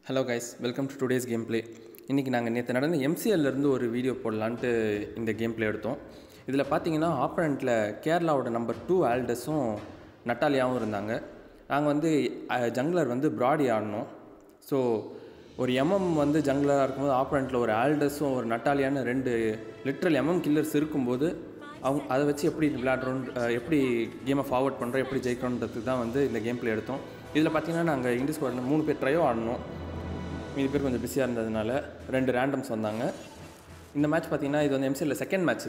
hello guys welcome to today's game play இன்றைக்கி நாங்கள் நேற்று நடந்த MCL ல இருந்து ஒரு வீடியோ போடலான்ட்டு இந்த கேம் ப்ளே எடுத்தோம் இதில் பார்த்தீங்கன்னா ஆப்பனண்ட்டில் கேரளாவோட நம்பர் டூ ஆல்டஸும் நட்டாலியாவும் இருந்தாங்க நாங்கள் வந்து ஜங்லர் வந்து ப்ராடி ஆடினோம் ஸோ ஒரு எம்எம் வந்து ஜங்லராக இருக்கும்போது ஆப்பனண்ட்டில் ஒரு ஆல்டஸும் ஒரு நட்டாலியான்னு ரெண்டு லிட்ரல் எம்எம் கில்லர்ஸ் இருக்கும்போது அவங்க அதை வச்சு எப்படி விளையாடுறோம் அஹ் எப்படி கேமை ஃபார்வர்ட் பண்ணுறோம் எப்படி ஜெயிக்கிறோன்றதுக்கு தான் வந்து இந்த கேம் ப்ளே எடுத்தோம் இதில் பார்த்தீங்கன்னா நாங்கள் இங்கிலீஷ் ஸ்குவாடில் மூணு பேர் ட்ரையோ ஆடினோம் மீதி பேர் கொஞ்சம் பிஸியாக இருந்ததுனால ரெண்டு ரேண்டம்ஸ் வந்தாங்க இந்த மேட்ச் பார்த்தீங்கன்னா இது வந்து எம்சியில் செகண்ட் மேட்ச்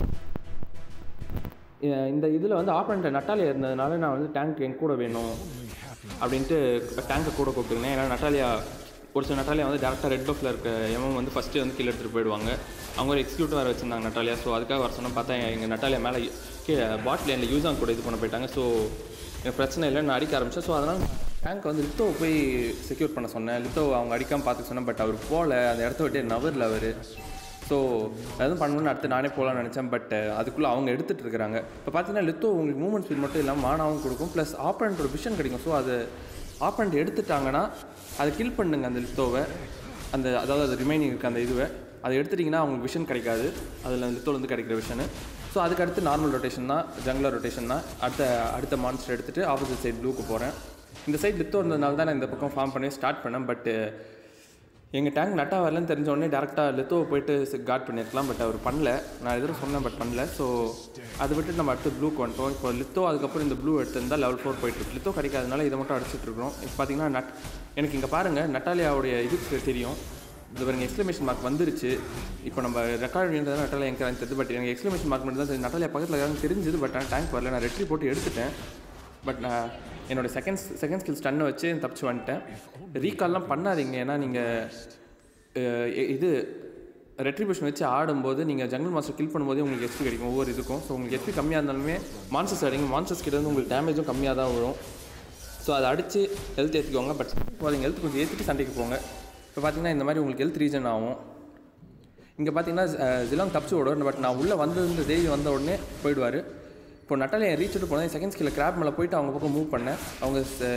இந்த இதில் வந்து ஆப்பனண்ட் நட்டாலியா இருந்ததுனால நான் வந்து டேங்க் என் கூட வேணும் அப்படின்ட்டு டேங்கை கூட கூப்பிட்டுருந்தேன் ஏன்னா நட்டாலியா ஒரு சில நட்டாலியா வந்து டேரெக்டாக ரெட் பஃபில் இருக்க எவன் வந்து ஃபஸ்ட்டு வந்து கீழே எடுத்துகிட்டு போயிடுவாங்க அவங்க ஒரு எக்ஸிக்யூட்டிவ் வேறு வச்சிருந்தாங்க நட்டாலியா ஸோ அதுக்காக வர சொன்னால் பார்த்தா எங்கள் நட்டாலியா மேலே கீழே பாட் லேனில் யூஸாங் கூட இது பண்ண போயிட்டாங்க ஸோ எனக்கு பிரச்சனை இல்லை நான் அடிக்க ஆரம்பித்தேன் ஸோ அதனால் டேங்க் வந்து லித்தோவை போய் செக்யூர் பண்ண சொன்னேன் லித்தோ அவங்க அடிக்காமல் பார்த்துக்க சொன்னேன் பட் அவர் போகல அந்த இடத்த விட்டு நவரில் அவர் ஸோ எதுவும் பண்ணணும்னு அடுத்து நானே போகலான்னு நினச்சேன் பட் அதுக்குள்ளே அவங்க எடுத்துகிட்டு இருக்கிறாங்க இப்போ பார்த்தீங்கன்னா லித்தோ உங்களுக்கு மூவ்மெண்ட் ஸ்பீட் மட்டும் இல்லாமல் மானாவும் கொடுக்கும் ப்ளஸ் ஆப்பனண்ட் ஒரு விஷன் கிடைக்கும் ஸோ அது ஆப்பனண்ட் எடுத்துட்டாங்கன்னா அதை கில் பண்ணுங்க அந்த லித்தோவை அந்த அதாவது அது ரிமைனிங் இருக்க அந்த இதுவை அதை எடுத்துட்டிங்கன்னா அவங்களுக்கு விஷன் கிடைக்காது அதில் லித்தோலேருந்து கிடைக்கிற விஷனு ஸோ அதுக்கு அடுத்து நார்மல் ரொட்டேஷன் தான் ஜங்லர் ரொட்டேஷன் தான் அடுத்த அடுத்த மான்ஸ்டர் எடுத்துகிட்டு ஆப்போசிட் சைடு ப்ளூக்கு போகிறேன் இந்த சைடு லித்தோ இருந்ததுனால தான் நான் இந்த பக்கம் ஃபார்ம் பண்ணி ஸ்டார்ட் பண்ணேன் பட்டு எங்கள் டேங்க் நட்டா வரலன்னு தெரிஞ்ச உடனே டேரெக்டாக லித்தோவை போயிட்டு கார்ட் பண்ணியிருக்கலாம் பட் அவர் பண்ணல நான் எதிரும் சொன்னேன் பட் பண்ணல ஸோ அதை விட்டு நம்ம அடுத்து ப்ளூக்கு வந்துட்டோம் இப்போ லித்தோ அதுக்கப்புறம் இந்த ப்ளூ எடுத்திருந்தா லெவல் ஃபோர் போயிட்டு லித்தோ கிடைக்காதனால இதை மட்டும் அடிச்சிட்டு இருக்கிறோம் இப்போ பார்த்தீங்கன்னா நட் எனக்கு இங்கே பாருங்கள் நட்டாலியாவுடைய இதுக்கு தெரியும் இது பாருங்க எக்ஸ்க்ளமேஷன் மார்க் வந்துருச்சு இப்போ நம்ம ரெக்கார்ட் வேண்டியது நட்டாலியா எங்கே தெரியுது பட் எனக்கு எக்ஸ்க்ளமேஷன் மார்க் மட்டும் தான் தெரியும் நட்டாலியா பக்கத்தில் இருக்காங்க தெரிஞ்சது பட் ஆனால் டேங்க் வரல நான் ரெட்ரி போட்டு எடுத்துட்டேன் பட் நான் என்னோட செகண்ட் செகண்ட் ஸ்கில் ஸ்டன்னை வச்சு தப்பிச்சு வந்துட்டேன் ரீகால்லாம் பண்ணாதீங்க ஏன்னா நீங்கள் இது ரெட்ரிபியூஷன் வச்சு ஆடும்போது நீங்கள் ஜங்கல் மாஸ்டர் கில் பண்ணும்போதே உங்களுக்கு எஸ்பி கிடைக்கும் ஒவ்வொரு இதுக்கும் ஸோ உங்களுக்கு எஸ்பி கம்மியாக இருந்தாலுமே மான்சஸ் அடிங்க மான்சஸ் கிட்ட இருந்து உங்களுக்கு டேமேஜும் கம்மியாக தான் வரும் ஸோ அதை அடித்து ஹெல்த் ஏற்றிக்கோங்க பட் போகிறீங்க ஹெல்த் கொஞ்சம் ஏற்றிட்டு சண்டைக்கு போங்க இப்போ பார்த்தீங்கன்னா இந்த மாதிரி உங்களுக்கு ஹெல்த் ரீஜன் ஆகும் இங்கே பார்த்தீங்கன்னா ஜிலாங் தப்பிச்சு விடுவார் பட் நான் உள்ளே வந்தது தேவி வந்த உடனே போயிடுவார் இப்போ நட்டாலியை ரீச் போனேன் செகண்ட் ஸ்கில்ல கிராப் மேலே போயிட்டு அவங்க பக்கம் மூவ் பண்ணேன் அவங்க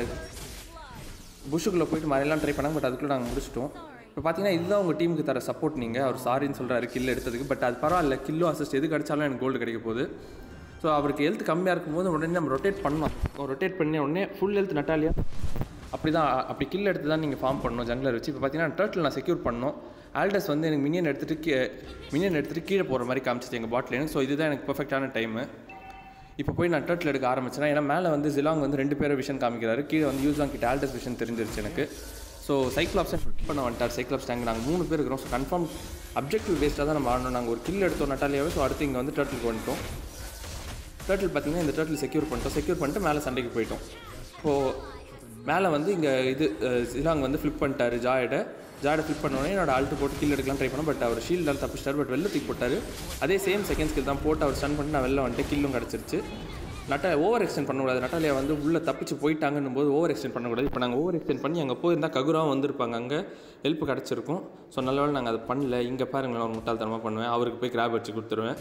புஷுக்குள்ளே போயிட்டு மறையெல்லாம் ட்ரை பண்ணாங்க பட் அதுக்குள்ளே நாங்கள் முடிச்சிட்டோம் இப்போ பார்த்தீங்கன்னா இதுதான் உங்கள் டீமுக்கு தர சப்போர்ட் நீங்கள் அவர் சாரின்னு சொல்கிறாரு கில் எடுத்ததுக்கு பட் அது பரவாயில்ல கில்லோ அசிஸ்ட் எது கிடைச்சாலும் எனக்கு கோல்டு கிடைக்க போகுது ஸோ அவருக்கு ஹெல்த் கம்மியாக இருக்கும்போது உடனே நம்ம ரொட்டேட் பண்ணோம் ரொட்டேட் பண்ணி உடனே ஃபுல் ஹெல்த் நட்டாலியா அப்படி தான் அப்படி கில் எடுத்து தான் நீங்கள் ஃபார்ம் பண்ணணும் ஜங்லர் வச்சு இப்போ பார்த்தீங்கன்னா டர்ட்டில் நான் செக்யூர் பண்ணோம் ஆல்டஸ் வந்து எனக்கு மினியன் எடுத்துகிட்டு கீ மினியன் எடுத்துகிட்டு கீழே போகிற மாதிரி காமிச்சிச்சு எங்கள் பாட்டிலேன்னு ஸோ இதுதான் எனக்கு பர்ஃபெக்டான டைமு இப்போ போய் நான் டர்ட்டில் எடுக்க ஆரம்பிச்சேன் ஏன்னா மேலே வந்து ஜிலாங் வந்து ரெண்டு பேரும் விஷன் காமிக்கிறாரு கீழே வந்து யூஸாங் கிட்ட ஆல்டஸ் விஷன் தெரிஞ்சிருச்சு எனக்கு ஸோ சைக்ளாப்ஸை ஃபிட் பண்ண வந்துட்டார் சைக்ளாப்ஸ் டேங்க் நாங்கள் மூணு பேர் இருக்கிறோம் ஸோ கன்ஃபார்ம் அப்ஜெக்டிவ் பேஸ்டாக தான் நம்ம ஆடணும் நாங்கள் ஒரு கில் எடுத்தோம் நட்டாலியாவே ஸோ அடுத்து இங்கே வந்து டர்ட்டிலுக்கு வந்துட்டோம் டர்ட்டில் பார்த்தீங்கன்னா இந்த டர்ட்டில் செக்யூர் பண்ணிட்டோம் செக்யூர் பண்ணிட்டு மேலே சண்டைக்கு போயிட்டோம் இப்போது மேலே வந்து இங்கே இது ஜிலாங் வந்து ஃப்ளிப் பண்ணிட்டாரு ஜாயிட ஜாயிட ஃப்ளிப் பண்ணோடனே என்னோட ஆல்ட்டு போட்டு கில் எடுக்கலாம் ட்ரை பண்ணோம் பட் அவர் ஷீல்டால் தப்பிச்சிட்டார் பட் வெளில தூக்கி போட்டார் அதே சேம் செகண்ட் ஸ்கில் தான் போட்டு அவர் ஸ்டன் பண்ணிட்டு நான் வெளில வந்துட்டு கில்லும் கிடச்சிருச்சு நட்ட ஓவர் எக்ஸ்டென்ட் பண்ணக்கூடாது நட்டாலியா வந்து உள்ளே தப்பிச்சு போயிட்டாங்கன்னும் போது ஓவர் எக்ஸ்டென்ட் பண்ணக்கூடாது இப்போ நாங்கள் ஓவர் எக்ஸ்டென்ட் பண்ணி அங்கே போயிருந்தால் ககுராவும் வந்திருப்பாங்க அங்கே ஹெல்ப் கிடச்சிருக்கும் ஸோ நல்ல வேளை நாங்கள் அதை பண்ணல இங்கே பாருங்களேன் ஒரு முட்டாள்தனமாக பண்ணுவேன் அவருக்கு போய் கிராப் வச்சு கொடுத்துருவேன்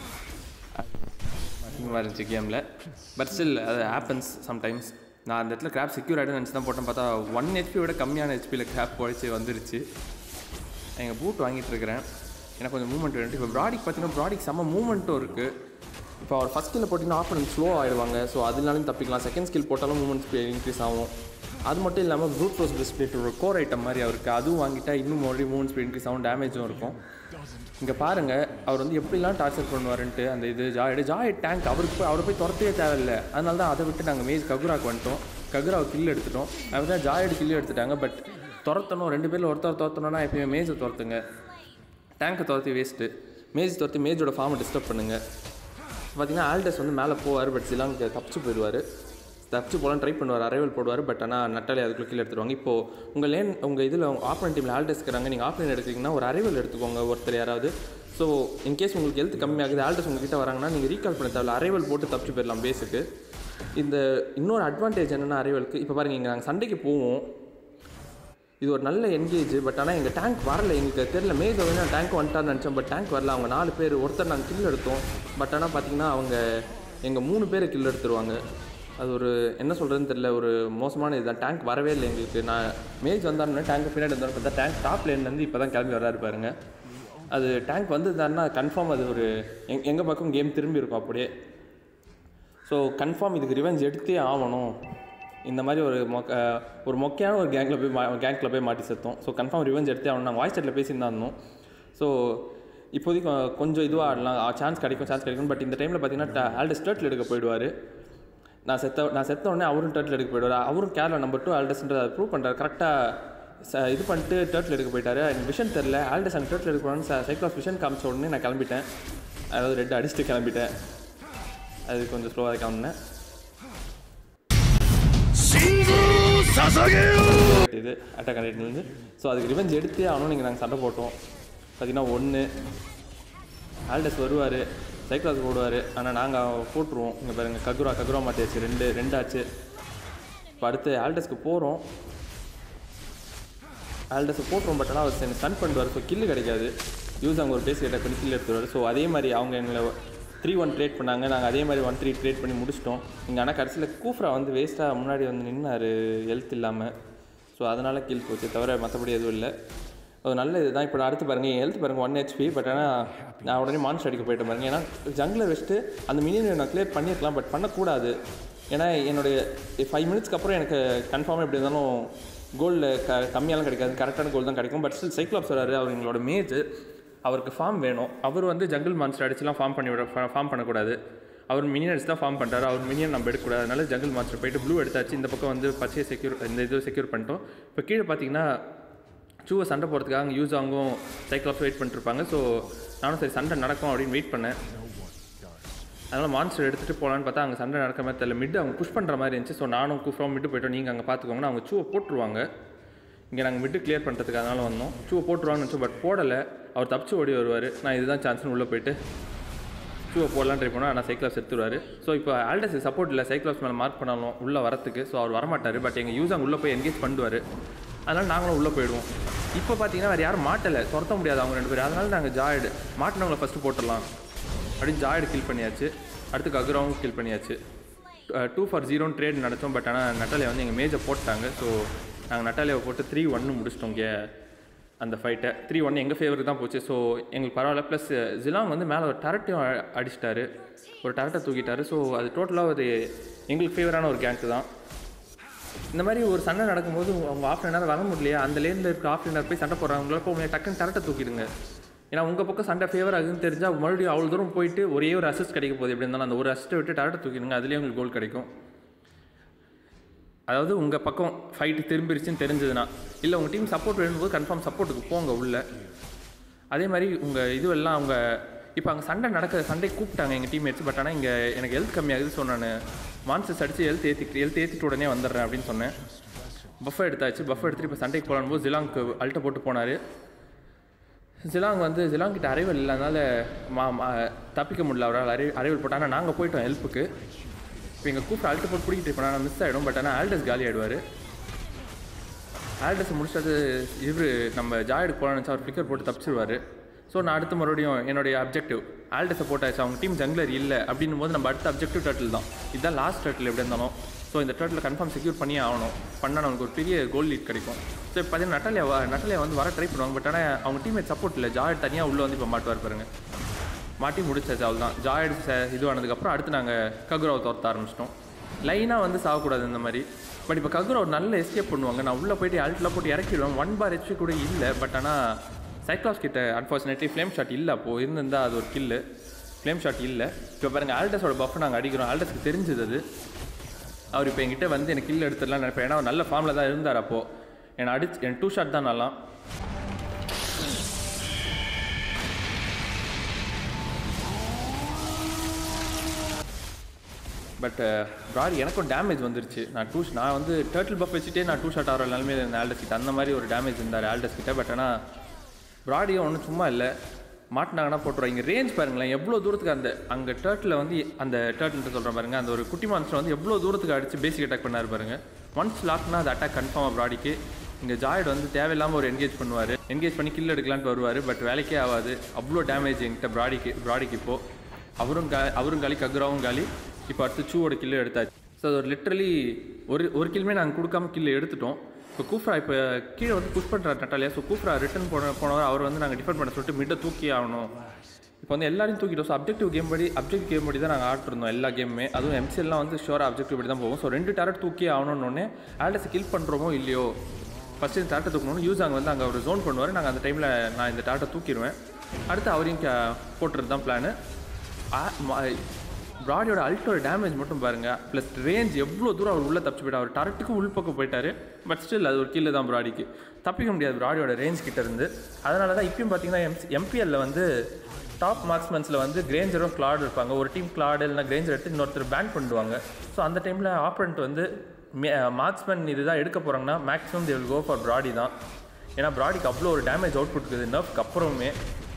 இந்த மாதிரி இருந்துச்சு கேமில் பட் ஸ்டில் அது ஆப்பன்ஸ் சம்டைம்ஸ் நான் அந்த இடத்துல கிராப் செக்யூர் ஆகிடும் நினச்சி தான் போட்டேன் பார்த்தா ஒன் ஹெச்பி விட கம்மியான ஹெச்பியில் கிராப் குறைச்சி வந்துருச்சு எங்கள் பூட் வாங்கிட்டு இருக்கிறேன் எனக்கு கொஞ்சம் மூவ்மெண்ட் வேணும் இப்போ ப்ராடிக் பார்த்தீங்கன்னா ப்ராடிக் செம்ம மூவ்மெண்ட்டும் இருக்குது இப்போ அவர் ஃபஸ்ட் ஸ்கில் போட்டிங்கன்னா ஆஃப் பண்ணி ஸ்லோ ஆகிடுவாங்க ஸோ அதனாலும் தப்பிக்கலாம் செகண்ட் ஸ்கில் போட்டாலும் மூவ்மெண்ட் ஸ்பீட் இன்க்ரீஸ் ஆகும் அது மட்டும் இல்லாமல் ப்ரூட் ஃபோர்ஸ் பிஸ்பிளேட் ஒரு கோர் ஐட்டம் மாதிரி அவருக்கு அதுவும் வாங்கிட்டா இன்னும் மறுபடியும் மூவ்மெண்ட் ஸ்பீட் இன்க்ரீஸ் ஆகும் டேமேஜும் இருக்கும் இங்கே பாருங்கள் அவர் வந்து எப்படிலாம் டார்ச்சர் பண்ணுவாருன்ட்டு அந்த இது ஜாயிடு ஜாய் டேங்க் அவருக்கு போய் அவரை போய் துரத்தவே தேவையில்லை அதனால தான் அதை விட்டு நாங்கள் மேஜ் ககுராக்கு வந்துட்டோம் ககுராவை கில் எடுத்துட்டோம் அவர் தான் ஜாயிடு கில் எடுத்துட்டாங்க பட் துரத்தணும் ரெண்டு பேரில் ஒருத்தர் துரத்தணும்னா எப்பயுமே மேஜை துரத்துங்க டேங்கை துரத்தி வேஸ்ட்டு மேஜ் துரத்தி மேஜோட ஃபார்மை டிஸ்டர்ப் பண்ணுங்கள் பார்த்தீங்கன்னா ஆல்டஸ் வந்து மேலே போவார் பட் சிலாங்க தப்பிச்சு போயிடுவார் தப்பிச்சு போகலாம் ட்ரை பண்ணுவார் அரைவல் போடுவார் பட் ஆனால் நட்டாலே அதுக்குள்ளே கீழே எடுத்துருவாங்க இப்போது உங்கள் லேன் உங்கள் இதில் ஆப்ரன் டீமில் ஆல்டஸ் இருக்கிறாங்க நீங்கள் ஆப்ரன் எடுக்கிறீங்கன்னா ஒரு அரைவல் எடுத்துக்கோங்க ஒருத்தர் யாராவது ஸோ இன்கேஸ் உங்களுக்கு ஹெல்த் கம்மியாகுது ஆல்டஸ் உங்ககிட்ட வராங்கன்னா நீங்கள் ரீகால் பண்ண தேவையில்ல அரைவல் போட்டு தப்பிச்சு போயிடலாம் பேஸுக்கு இந்த இன்னொரு அட்வான்டேஜ் என்னென்னா அரைவலுக்கு இப்போ பாருங்கள் இங்கே நாங்கள் சண்டைக்கு போவோம் இது ஒரு நல்ல என்கேஜ் பட் ஆனால் எங்கள் டேங்க் வரல எங்களுக்கு தெரியல மேஜ் வந்து டேங்க் வந்துட்டான்னு நினச்சோம் பட் டேங்க் வரல அவங்க நாலு பேர் ஒருத்தர் நாங்கள் கில் எடுத்தோம் பட் ஆனால் பார்த்தீங்கன்னா அவங்க எங்கள் மூணு பேர் கில் எடுத்துருவாங்க அது ஒரு என்ன சொல்கிறதுன்னு தெரியல ஒரு மோசமான இதுதான் டேங்க் வரவே இல்லை எங்களுக்கு நான் மேஜ் வந்தாருன்னா டேங்க் பின்னாடி வந்தாலும் பார்த்தா டேங்க் டாப் லேன்லேருந்து இப்போ தான் கிளம்பி வராரு பாருங்க அது டேங்க் வந்ததுன்னா கன்ஃபார்ம் அது ஒரு எங் எங்கள் பக்கம் கேம் திரும்பி இருக்கும் அப்படியே ஸோ கன்ஃபார்ம் இதுக்கு ரிவெஞ்ச் எடுத்தே ஆகணும் இந்த மாதிரி ஒரு மொக்க ஒரு மொக்கையான ஒரு கேங்கில் போய் மா கேங்கில் போய் மாட்டி செத்தோம் ஸோ கன்ஃபார்ம் ரிவெஞ்ச் எடுத்தே ஆகணும் நாங்கள் வாய்ஸ் செட்டில் பேசியிருந்தா இருந்தோம் ஸோ இப்போதைக்கு கொ- கொஞ்சம் இதுவாக ஆடலாம் சான்ஸ் கிடைக்கும் சான்ஸ் கிடைக்கும் பட் இந்த டைமில் பார்த்தீங்கன்னா ஆல்டஸ் டர்ட்டில் எடுக்க போயிடுவார் நான் செத்த நான் செத்த உடனே அவரும் டர்ட்டில் எடுக்க போயிடுவார் அவரும் கேரளா நம்பர் டூ ஆல்டஸ்ன்றதை ப்ரூவ் பண்ணுறாரு கரெக்டாக ச இது பண்ணிட்டு டர்ட்டில் எடுக்க போயிட்டாரு எனக்கு விஷன் தெரில ஆல்டஸ் அங்கே டர்ட்டில் எடுக்க போனான்னு சைக்கிளாஸ் விஷன் காமிச்ச உடனே நான் கிளம்பிட்டேன் அதாவது ரெட் அடிச்சுட்டு கிளம்பிட்டேன் அது கொஞ்சம் ஸ்லோவாக கிளம்பினேன் 真珠捧げよう இது அட்டாக் கண்டிட்டு ஸோ அதுக்கு ரிவெஞ்ச் எடுத்தே ஆகணும் நீங்கள் நாங்கள் சண்டை போட்டோம் பார்த்தீங்கன்னா ஒன்று ஆல்டஸ் வருவார் சைக்கிளாஸ் போடுவார் ஆனால் நாங்கள் போட்டுருவோம் இங்கே பாருங்க ககுரா ககுரா மாட்டியாச்சு ரெண்டு ரெண்டாச்சு இப்போ அடுத்து ஆல்டஸ்க்கு போகிறோம் ஆல்டஸ் போட்டுரும் பட் ஆனால் அவர் எனக்கு ஸ்டன் பண்ணுவார் ஸோ கில்லு கிடைக்காது யூஸ் அவங்க ஒரு பேஸ் கேட்ட பண்ணி கில் எடுத்துருவார் ஸோ அதே மாதிரி அவங்க எங்களை த்ரீ ஒன் ட்ரேட் பண்ணாங்க நாங்கள் அதே மாதிரி ஒன் த்ரீ ட்ரேட் பண்ணி முடிச்சிட்டோம் இங்கே ஆனால் கடைசியில் கூஃப்ரா வந்து வேஸ்ட்டாக முன்னாடி வந்து நின்னார் ஹெல்த் இல்லாமல் ஸோ அதனால் கில் போச்சு தவிர மற்றபடி எதுவும் இல்லை அது நல்ல இதுதான் இப்போ அடுத்து பாருங்கள் என் ஹெல்த் பாருங்கள் ஒன் ஹெச்பி பட் ஆனால் நான் உடனே மான்ஸ்டர் அடிக்க போயிட்டு பாருங்க ஏன்னா ஜங்கில் வச்சுட்டு அந்த மினியன் நான் கிளியர் பண்ணியிருக்கலாம் பட் பண்ணக்கூடாது ஏன்னா என்னுடைய ஃபைவ் மினிட்ஸ்க்கு அப்புறம் எனக்கு கன்ஃபார்மாக எப்படி இருந்தாலும் கோல்டில் க கம்மியாலாம் கிடைக்காது கரெக்டான கோல் தான் கிடைக்கும் பட் ஸ்டில் சைக்ளாப்ஸ் வராரு அவர் எங்களோட மேஜ் அவருக்கு ஃபார்ம் வேணும் அவர் வந்து ஜங்கிள் மான்ஸ்டர் அடிச்சுலாம் ஃபார்ம் பண்ணி விட ஃபார்ம் பண்ணக்கூடாது அவர் மினியன் அடிச்சு தான் ஃபார்ம் பண்ணுறாரு அவர் மினியன் நம்ம எடுக்கக்கூடாது அதனால ஜங்கிள் மாஸ்டர் போயிட்டு ப்ளூ எடுத்தாச்சு இந்த பக்கம் வந்து பச்சையை செக்யூர் இந்த இது செக்யூர் பண்ணிட்டோம் இப்போ கீழே பார்த்தீங்கன்னா சூவை சண்டை போகிறதுக்காக அங்கே யூஸ் ஆகும் சைக்கிளாப்ஸ் வெயிட் பண்ணிட்டுருப்பாங்க ஸோ நானும் சரி சண்டை நடக்கும் அப்படின்னு வெயிட் பண்ணேன் அதனால் மான்ஸ்டர் எடுத்துகிட்டு போகலான்னு பார்த்தா அங்கே சண்டை நடக்கிற மாதிரி தெரியல மிட் அவங்க புஷ் பண்ணுற மாதிரி இருந்துச்சு ஸோ நானும் குஃப்ராம் மிட்டு போயிட்டோம் நீங்கள் அங்கே பார்த்துக்கோங்கன்னு அவங்க சூவை போட்டுருவாங்க இங்கே நாங்கள் மிட்டு கிளியர் பண்ணுறதுக்கு அதனால வந்தோம் சூவை போட்டுருவாங்கன்னு நினச்சோம் பட் போடலை அவர் தப்பிச்சு ஓடி வருவார் நான் இதுதான் சான்ஸ்னு உள்ளே போயிட்டு ஷூவை போடலாம் ட்ரை பண்ணோம் ஆனால் சைக்ளாப்ஸ் எடுத்துருவார் ஸோ இப்போ ஆல்டஸ் சப்போர்ட் இல்லை சைக்ளாப்ஸ் மேலே மார்க் பண்ணாலும் உள்ளே வரத்துக்கு ஸோ அவர் வரமாட்டார் பட் எங்கள் யூஸ் அங்கே உள்ளே போய் என்கேஜ் பண்ணுவார் அதனால் நாங்களும் உள்ளே போயிடுவோம் இப்போ பார்த்தீங்கன்னா வேறு யாரும் மாட்டலை துரத்த முடியாது அவங்க ரெண்டு பேரும் அதனால நாங்கள் ஜாய்டு மாட்டினவங்களை ஃபஸ்ட்டு போட்டுடலாம் அப்படின்னு ஜாய்டு கில் பண்ணியாச்சு அடுத்து ககுராவும் கில் பண்ணியாச்சு டூ ஃபார் ஜீரோன்னு ட்ரேட் நடத்தோம் பட் ஆனால் நட்டாலியா வந்து எங்கள் மேஜை போட்டாங்க ஸோ நாங்கள் நட்டாலியாவை போட்டு த்ரீ ஒன்னு முடிச்சிட்டோம் இங்கே அந்த ஃபைட்டை த்ரீ ஒன் எங்கள் ஃபேவருக்கு தான் போச்சு ஸோ எங்களுக்கு பரவாயில்ல ப்ளஸ் ஜிலாங் வந்து மேலே ஒரு டரட்டையும் அடிச்சிட்டாரு ஒரு டரட்டை தூக்கிட்டாரு ஸோ அது டோட்டலாக ஒரு எங்களுக்கு ஃபேவரான ஒரு கேங்க்கு தான் இந்த மாதிரி ஒரு சண்டை நடக்கும்போது அவங்க ஆஃப் லைனர் வர முடியலையா அந்த லேனில் இருக்க ஆஃப் லைனர் போய் சண்டை போடுறாங்களோ போக முடியாது டக்குன்னு டரட்டை தூக்கிடுங்க ஏன்னா உங்கள் பக்கம் சண்டை ஃபேவர் ஆகுதுன்னு தெரிஞ்சால் மறுபடியும் அவ்வளோ தூரம் போயிட்டு ஒரே ஒரு அசிஸ்ட் கிடைக்க போகுது எப்படி இருந்தாலும் அந்த ஒரு அசிஸ்ட்டை விட்டு டரட்டை தூக்கிடுங்க அதுலேயே உங்களுக்கு கோல் கிடைக்கும் அதாவது உங்கள் பக்கம் ஃபைட்டு திரும்பிருச்சுன்னு தெரிஞ்சதுன்னா இல்லை உங்கள் டீம் சப்போர்ட் வேணும்போது கன்ஃபார்ம் சப்போர்ட்டுக்கு போங்க உள்ள அதே மாதிரி உங்கள் இதுவெல்லாம் அவங்க இப்போ அங்கே சண்டை நடக்க சண்டை கூப்பிட்டாங்க எங்கள் டீம்மேட்ஸ் பட் ஆனால் இங்கே எனக்கு ஹெல்த் கம்மியாகுது ஸோ நான் மான்சஸ் அடித்து ஹெல்த் ஏற்றி ஹெல்த் ஏற்றிட்டு உடனே வந்துடுறேன் அப்படின்னு சொன்னேன் பஃப் எடுத்தாச்சு பஃப் எடுத்துட்டு இப்போ சண்டைக்கு போகலான்னு போது ஜிலாங்க்கு அல்ட்ட போட்டு போனார் ஜிலாங் வந்து ஜிலாங் கிட்ட அரைவல் இல்லாதனால மா மா- தப்பிக்க முடியல அவரால் அரை அரைவல் போட்டால் ஆனால் நாங்கள் போயிட்டோம் ஹெல்ப்புக்கு இப்போ எங்கள் கூப்பிட்டு அல்ட்டு போட்டு பிடிக்கிட்டு இப்போ நான் மிஸ் ஆகிடும் பட் ஆனால் ஆல்டஸ் காலி ஆகிடுவார் ஆல்டஸ் முடிச்சது இவர் நம்ம ஜாய்டுக்கு போகலான்னு நினச்சா அவர் ஃபிக்கர் போட்டு தப்பிச்சிருவார் ஸோ நான் அடுத்து மறுபடியும் என்னுடைய அப்ஜெக்டிவ் ஆல்டஸை போட்டாச்சு அவங்க டீம் ஜங்லர் இல்லை அப்படின்னும் போது நம்ம அடுத்த அப்ஜெக்டிவ் டர்ட்டில் தான் இதுதான் லாஸ்ட் டர்ட்டில் எப்படி இருந்தாலும் ஸோ இந்த டர்ட்டில் கன்ஃபார்ம் செக்யூர் பண்ணியே ஆகணும் பண்ணால் நமக்கு ஒரு பெரிய கோல் லீட் கிடைக்கும் ஸோ இப்போ பார்த்தீங்கன்னா நட்டாலியா வ- நட்டாலியா வந்து வர ட்ரை பண்ணுவாங்க பட் ஆனால் அவங்க டீம்மேட் சப்போர்ட் இல்லை ஜாய்டு தனியாக உள்ளே வந்து இப்போ மாட்டுவார் பாருங்க மாட்டி முடிச்சாச்சு அவள் தான் ஜாய்டு இதுவானதுக்கப்புறம் அடுத்து நாங்கள் ககுராவை துரத்த ஆரம்பிச்சிட்டோம் லைனாக வந்து சாகக்கூடாது இந்த மாதிரி பட் இப்போ ககுரா ஒரு நல்ல எஸ்கேப் பண்ணுவாங்க நான் உள்ளே போயிட்டு அல்ட்டில் போட்டு இறக்கிடுவேன் ஒன் பார் ஹெச்பி கூட இல்லை பட் ஆனால் சைக்ளாஸ் கிட்ட அன்ஃபார்ச்சுனேட்லி ஃப்ளேம் ஷாட் இல்லை அப்போது இருந்திருந்தால் அது ஒரு கில்லு ஃப்ளேம் ஷாட் இல்லை இப்போ பாருங்கள் ஆல்டஸோட பஃப் நாங்கள் அடிக்கிறோம் ஆல்டஸ்க்கு தெரிஞ்சது அது அவர் இப்போ என்கிட்ட வந்து எனக்கு கில் எடுத்துடலாம் நினைப்பேன் ஏன்னா அவர் நல்ல ஃபார்மில் தான் இருந்தார் அப்போது என்னை அடிச்சு என் டூ ஷாட் தான் நல்லா பட் ப்ராடி எனக்கும் டேமேஜ் வந்துருச்சு நான் டூ நான் வந்து டேர்ட்டில் பஃப் வச்சுட்டே நான் டூ ஷாட் ஆகிற நிலமையில இருந்தேன் ஆல்டஸ் கிட்ட அந்த மாதிரி ஒரு டேமேஜ் இருந்தார் ஆல்டஸ் கிட்ட பட் ஆனால் ப்ராடியும் ஒன்றும் சும்மா இல்லை மாட்டினாங்கன்னா போட்டுருவாங்க இங்கே ரேஞ்ச் பாருங்களேன் எவ்வளோ தூரத்துக்கு அந்த அங்கே டேர்ட்டில் வந்து அந்த டேர்ட்டில் சொல்கிறேன் பாருங்க அந்த ஒரு குட்டி மான்ஸ்டர் வந்து எவ்வளோ தூரத்துக்கு அடிச்சு பேசிக் அட்டாக் பண்ணார் பாருங்க ஒன்ஸ் லாக்னா அது அட்டாக் கன்ஃபார்மாக ப்ராடிக்கு இங்கே ஜாய்டு வந்து தேவையில்லாமல் ஒரு என்கேஜ் பண்ணுவார் என்கேஜ் பண்ணி கில் எடுக்கலான்ட்டு வருவார் பட் வேலைக்கே ஆகாது அவ்வளோ டேமேஜ் என்கிட்ட ப்ராடிக்கு ப்ராடிக்கு இப்போது அவரும் கா அவரும் காலி ககுராவும் காலி இப்போ அடுத்து சூவோட கில்லு எடுத்தாச்சு ஸோ அது ஒரு லிட்ரலி ஒரு ஒரு கில்மே நாங்கள் கொடுக்காம கில் எடுத்துட்டோம் இப்போ கூஃப்ரா இப்போ கீழே வந்து புஷ் பண்ணுறாரு நட்டாலியா ஸோ கூஃப்ரா ரிட்டன் போன போனவர் அவர் வந்து நாங்கள் டிஃபெண்ட் பண்ண சொல்லிட்டு மிட்டை தூக்கி ஆகணும் இப்போ வந்து எல்லாரையும் தூக்கிட்டோம் ஸோ அப்ஜெக்டிவ் கேம் படி அப்ஜெக்டிவ் கேம் படி தான் நாங்கள் ஆட்டிருந்தோம் எல்லா கேமுமே அதுவும் எம்சிஎல்லாம் வந்து ஷோராக அப்ஜெக்டிவ் படி தான் போகும் ஸோ ரெண்டு டேரட் தூக்கி ஆகணுன்னொன்னே ஆல்டஸ் கில் பண்ணுறோமோ இல்லையோ ஃபஸ்ட்டு இந்த டேரட்டை தூக்கணும் யூஸ் அங்கே வந்து அங்கே ஒரு ஜோன் பண்ணுவார் நாங்கள் அந்த டைமில் நான் இந்த டேரட்டை தூக்கிடுவேன் அடுத்து அவரையும் கே- போட்டுறது தான் பிளானு ப்ராடியோட அல்ட்டோட டேமேஜ் மட்டும் பாருங்கள் ப்ளஸ் ரேஞ்ச் எவ்வளோ தூரம் அவர் உள்ளே தப்பிச்சு போயிட்டார் அவர் டரட்டுக்கு உள்பக்கம் போயிட்டாரு பட் ஸ்டில் அது ஒரு கீழே தான் ப்ராடிக்கு தப்பிக்க முடியாது ப்ராடியோட ரேஞ்ச் கிட்ட இருந்து அதனால தான் இப்பயும் பார்த்தீங்கன்னா எம்சி எம்பிஎல்ல வந்து டாப் மார்க்ஸ்மென்ஸில் வந்து கிரேஞ்சரும் கிளாட் இருப்பாங்க ஒரு டீம் கிளாட் இல்லைனா கிரேஞ்சர் எடுத்து இன்னொருத்தர் பேன் பண்ணுவாங்க ஸோ அந்த டைமில் ஆப்பரண்ட் வந்து மார்க்ஸ்மேன் இதுதான் எடுக்க போகிறாங்கன்னா maximum they will go for Brody தான் ஏன்னா ப்ராடிக்கு அவ்வளோ ஒரு டேமேஜ் அவுட் இருக்குது நர்ஃப்க்கு அப்புறமே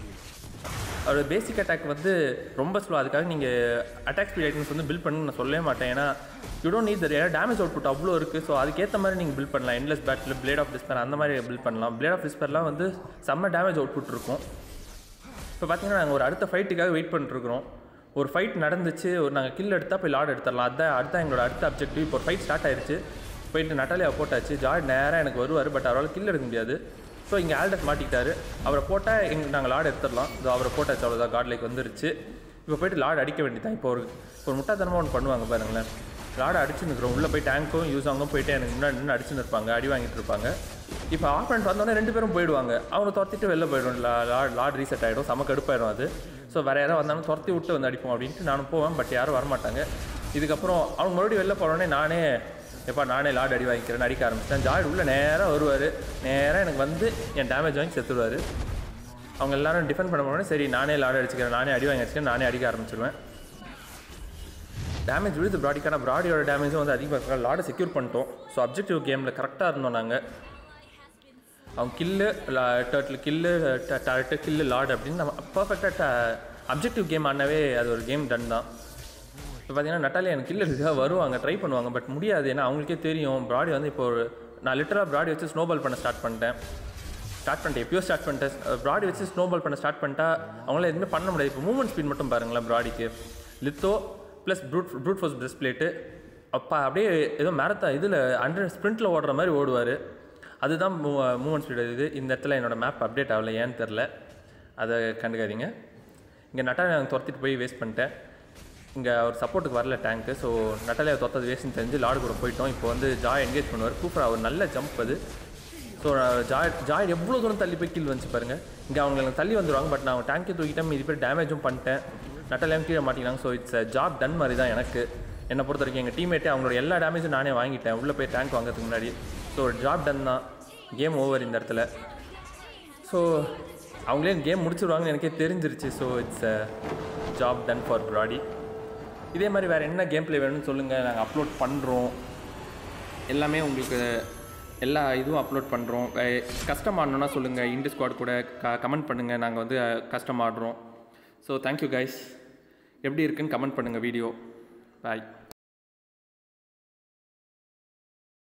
அவரோட பேசிக் அட்டாக் வந்து ரொம்ப ஸ்லோ அதுக்காக நீங்கள் அட்டாக் ஸ்பீட் ஐட்டம்ஸ் வந்து பில்ட் பண்ணி நான் சொல்லவே மாட்டேன் ஏன்னா யூ டோன்ட் நீட் ஏன்னா டேமேஜ் அவுட்புட் அவ்வளோ இருக்குது ஸோ அதுக்கேற்ற மாதிரி நீங்கள் பில்ட் பண்ணலாம் endless battle blade of despair அந்த மாதிரி பில்ட் பண்ணலாம் பிளேட் ஆஃப் டிஸ்பர்லாம் வந்து செம்ம டேமேஜ் அவுட்புட் இருக்கும் இப்போ பார்த்தீங்கன்னா நாங்கள் ஒரு அடுத்த ஃபைட்டுக்காக வெயிட் பண்ணிட்டுருக்குறோம் ஒரு ஃபைட் நடந்துச்சு ஒரு நாங்கள் கில் எடுத்தால் போய் லாட் எடுத்துடலாம் அதான் அடுத்த எங்களோட அடுத்த அப்ஜெக்டிவ் இப்போ ஒரு ஃபைட் ஸ்டார்ட் ஆயிருச்சு போயிட்டு நட்டாலியா போட்டாச்சு ஜார்ட் நேராக எனக்கு வருவார் பட் அவரால் கில் எடுக்க முடியாது ஸோ இங்கே ஆல்டஸ் மாட்டிக்கிட்டாரு அவரை போட்டால் எங்க நாங்கள் லாட் எடுத்துடலாம் இதோ அவரை போட்டாச்சு அவ்வளோதான் காட் லைக் வந்துருச்சு இப்போ போயிட்டு லாட் அடிக்க வேண்டியதான் இப்போ ஒரு ஒரு முட்டாத்தனமாக ஒன்று பண்ணுவாங்க பாருங்களேன் லாடை அடிச்சு நிற்கிறோம் உள்ளே போய் டேங்க்கும் யூஸ் ஆகும் போயிட்டு எனக்கு முன்னாடி நின்று அடிச்சு நிற்பாங்க அடி வாங்கிட்டு இருப்பாங்க இப்போ ஆப்பரண்ட் வந்தோடனே ரெண்டு பேரும் போயிடுவாங்க அவங்க துரத்திட்டு வெளில போயிடும் லாட் லாட் ரீசெட் ஆகிடும் செம கடுப்பாயிடும் அது ஸோ வேறு யாராவது வந்தாலும் துரத்தி விட்டு வந்து அடிப்போம் அப்படின்ட்டு நானும் போவேன் பட் யாரும் வரமாட்டாங்க இதுக்கப்புறம் அவங்க மறுபடியும் வெளில போனோடனே நானே எப்பா நானே லாட் அடி வாங்கிக்கிறேன்னு அடிக்க ஆரம்பிச்சிட்டேன் ஜார்ட் உள்ளே நேராக வருவார் நேராக எனக்கு வந்து என் டேமேஜ் வாங்கி செத்துடுவார் அவங்க எல்லாரும் டிஃபெண்ட் பண்ண போனோடனே சரி நானே லாட் அடிச்சுக்கிறேன் நானே அடி வாங்கி அடிச்சுக்கிறேன் நானே அடிக்க ஆரம்பிச்சிருவேன் டேமேஜ் விழுது ப்ராடிக்கான ப்ராடியோட டேமேஜும் வந்து அதிகமாக இருக்கா லாடை செக்யூர் பண்ணிட்டோம் ஸோ அப்ஜெக்டிவ் கேமில் கரெக்டாக இருந்தோம் நாங்கள் அவங்க கில்லு டர்ட்டில் கில்லு டர்ட்டு கில்லு லாட் அப்படின்னு நம்ம பர்ஃபெக்டாக அப்ஜெக்டிவ் கேம் ஆனாவே அது ஒரு கேம் டன் தான் இப்போ பார்த்தீங்கன்னா நட்டாலியா எனக்கு கில்லருக்காக வருவாங்க ட்ரை பண்ணுவாங்க பட் முடியாது ஏன்னா அவங்களுக்கே தெரியும் ப்ராடி வந்து இப்போ ஒரு நான் லிட்டராக ப்ராடி வச்சு ஸ்னோபால் பண்ண ஸ்டார்ட் பண்ணிட்டேன் ஸ்டார்ட் பண்ணிட்டேன் எப்பயோ ஸ்டார்ட் பண்ணிட்டேன் ப்ராடி வச்சு ஸ்னோபால் பண்ண ஸ்டார்ட் பண்ணிட்டா அவங்களால எதுவுமே பண்ண முடியாது இப்போ மூவ்மெண்ட் ஸ்பீட் மட்டும் பாருங்களேன் ப்ராடிக்கு லித்தோ plus brute brute force breast plate அப்போ அப்படியே ஏதோ மேரத்தா இதில் அண்டர் ஸ்ப்ரிண்ட்டில் ஓடுற மாதிரி ஓடுவார் அதுதான் மூ மூவ்மெண்ட் ஸ்பீடு இது இந்த இடத்துல என்னோட மேப் அப்டேட் ஆகலை ஏன்னு தெரில அதை கண்டுக்காதீங்க இங்கே நட்டாலியா நான் துரத்திட்டு போய் வேஸ்ட் பண்ணிட்டேன் இங்கே அவர் சப்போர்ட்டுக்கு வரல டேங்க்கு ஸோ நட்டாலியா துரத்தது வேஸ்ட்னு தெரிஞ்சு லாடு கூட போயிட்டோம் இப்போ வந்து ஜாய் என்கேஜ் பண்ணுவார் கூப்பர் அவர் நல்ல ஜம்ப் அது ஸோ ஜாய் ஜாய் எவ்வளோ தூரம் தள்ளி போய் கீழ் வந்துச்சு பாருங்க இங்கே அவங்க எனக்கு தள்ளி வந்துடுவாங்க பட் நான் டேங்கே தூக்கிட்டேன் மீதி பேர் டேமேஜும் பண்ணிட்டேன் நட்டாலியாவும் கீழே மாட்டினாங்க ஸோ இட்ஸ் ஜாப் டன் மாதிரி தான் எனக்கு என்னை பொறுத்த வரைக்கும் எங்கள் டீம்மேட்டே அவங்களோட எல்லா டேமேஜும் நானே வாங்கிட்டேன் உள்ளே போய் டேங்க் வாங்குறதுக்கு முன்னாடி ஸோ ஜாப் டன் தான் கேம் ஓவர் இந்த இடத்துல ஸோ அவங்களே கேம் முடிச்சிருவாங்கன்னு எனக்கே தெரிஞ்சிருச்சு so it's job done for Brody இதே மாதிரி வேறு என்ன கேம் ப்ளே வேணும்னு சொல்லுங்கள் நாங்கள் அப்லோட் பண்ணுறோம் எல்லாமே உங்களுக்கு எல்லா இதுவும் அப்லோட் பண்ணுறோம் கஸ்டம் ஆடணுன்னா சொல்லுங்கள் இண்டு ஸ்குவாட் கூட க கமெண்ட் பண்ணுங்கள் நாங்கள் வந்து கஸ்டம் ஆடுறோம் ஸோ தேங்க்யூ கைஸ் எப்படி இருக்குன்னு கமெண்ட் பண்ணுங்கள் வீடியோ பாய்